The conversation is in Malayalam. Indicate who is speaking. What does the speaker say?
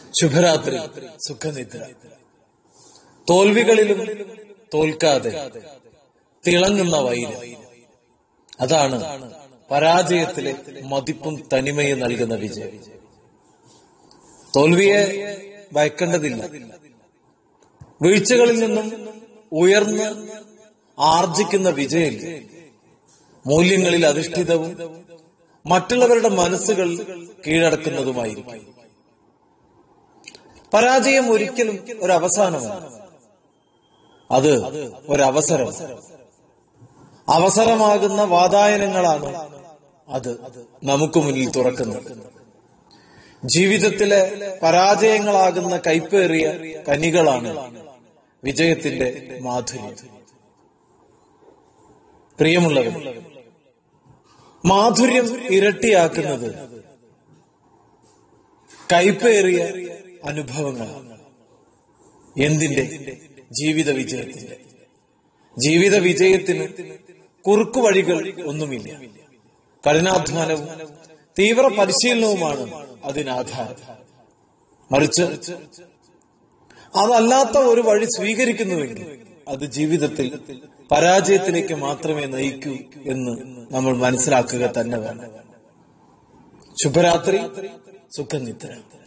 Speaker 1: ശുഭരാത്രി സുഖനിദ്ര തോൽവികളിലും തോൽക്കാതെ തിളങ്ങുന്ന വൈര് അതാണ് പരാജയത്തിലെ മതിപ്പും തനിമയും നൽകുന്ന വിജയം തോൽവിയെ ഭയക്കേണ്ടതില്ല വീഴ്ചകളിൽ നിന്നും ഉയർന്ന് ആർജിക്കുന്ന വിജയം മൂല്യങ്ങളിൽ അധിഷ്ഠിതവും മറ്റുള്ളവരുടെ മനസ്സുകൾ കീഴടക്കുന്നതുമായിരിക്കും പരാജയം ഒരിക്കലും ഒരു അവസാനമാണ് അത് ഒരവസരം അവസരമാകുന്ന വാതായനങ്ങളാണ് അത് നമുക്ക് മുന്നിൽ തുറക്കുന്നത് ജീവിതത്തിലെ പരാജയങ്ങളാകുന്ന കൈപ്പേറിയ കനികളാണ് വിജയത്തിന്റെ മാധുര്യം പ്രിയമുള്ളവർ മാധുര്യം ഇരട്ടിയാക്കുന്നത് കൈപ്പേറിയ അനുഭവങ്ങളാണ് എന്തിന്റെ ജീവിത വിജയത്തിന്റെ ജീവിത വിജയത്തിന് കുറുക്കു വഴികൾ ഒന്നുമില്ല കഠിനാധ്വാനവും തീവ്ര പരിശീലനവുമാണ് അതിനാധാരം മറിച്ച് അതല്ലാത്ത ഒരു വഴി സ്വീകരിക്കുന്നുവെങ്കിൽ അത് ജീവിതത്തിൽ പരാജയത്തിലേക്ക് മാത്രമേ നയിക്കൂ എന്ന് നമ്മൾ മനസ്സിലാക്കുക തന്നെ വേണം ശുഭരാത്രി സുഖനിദ്ര